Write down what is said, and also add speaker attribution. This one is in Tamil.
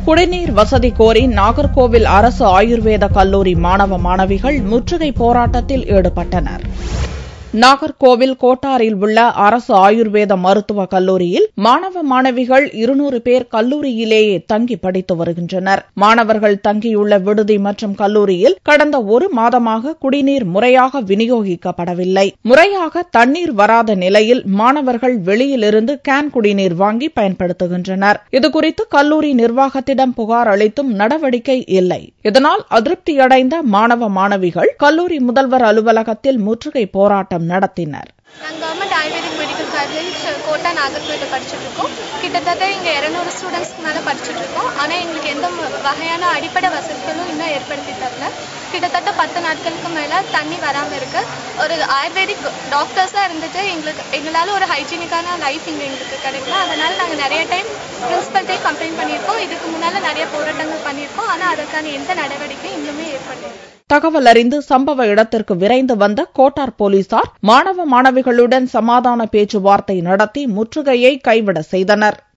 Speaker 1: குடிநீர் வசதி கோரி நாகர்கோவில் அரசு ஆயுர்வேத கல்லூரி மாணவ மாணவிகள் முற்றுகை போராட்டத்தில் ஈடுபட்டனர் நாகர்கோவில் கோட்டாரில் உள்ள அரசு ஆயுர்வேத மருத்துவக் கல்லூரியில் மாணவ மாணவிகள் இருநூறு பேர் கல்லூரியிலேயே தங்கி படித்து வருகின்றனர் மாணவர்கள் தங்கியுள்ள விடுதி மற்றும் கல்லூரியில் கடந்த ஒரு மாதமாக குடிநீர் முறையாக விநியோகிக்கப்படவில்லை முறையாக தண்ணீர் வராத நிலையில் மாணவர்கள் வெளியிலிருந்து கேன் குடிநீர் வாங்கி பயன்படுத்துகின்றனர் இதுகுறித்து கல்லூரி நிர்வாகத்திடம் புகார் அளித்தும் நடவடிக்கை இல்லை இதனால் அதிருப்தியடைந்த மாணவ மாணவிகள் கல்லூரி முதல்வர் அலுவலகத்தில் முற்றுகை போராட்டம் நடத்தினர்
Speaker 2: நாங்கள் government Ayurvedic medical college quota நாகர்கோயிலில் படிச்சுட்டு இருக்கோம் கிட்டத்தட்ட இங்கே இரநூறு ஸ்டூடெண்ட்ஸ்க்கு மேலே படிச்சுட்டு இருக்கோம் ஆனால் எங்களுக்கு எந்த ம- வகையான அடிப்படை வசதிகளும் இன்னும் ஏற்படுத்தி தரல கிட்டத்தட்ட பத்து நாட்களுக்கு மேலே தண்ணி வராமல் இருக்கு ஒரு ஆயுர்வேதிக் டாக்டர்ஸாக இருந்துட்டு எங்களுக்கு எங்களால் ஒரு ஹைஜீனிக்கான லைஃப் இங்கே எங்களுக்கு கிடைக்கல அதனால் நாங்கள் நிறைய டைம் பிரின்சிபல்ட்டே கம்ப்ளைண்ட் பண்ணியிருக்கோம் இதுக்கு முன்னால் நிறைய போராட்டங்கள் பண்ணியிருக்கோம் ஆனால் அதற்கான எந்த நடவடிக்கையும் இன்னுமே ஏற்படல
Speaker 1: தகவல் அறிந்து சம்பவ இடத்திற்கு விரைந்து வந்த கோட்டார் போலீசார் மாணவ மாணவிகளுடன் சமாதான பேச்சுவார்த்தை நடத்தி முற்றுகையை கைவிட செய்தனர்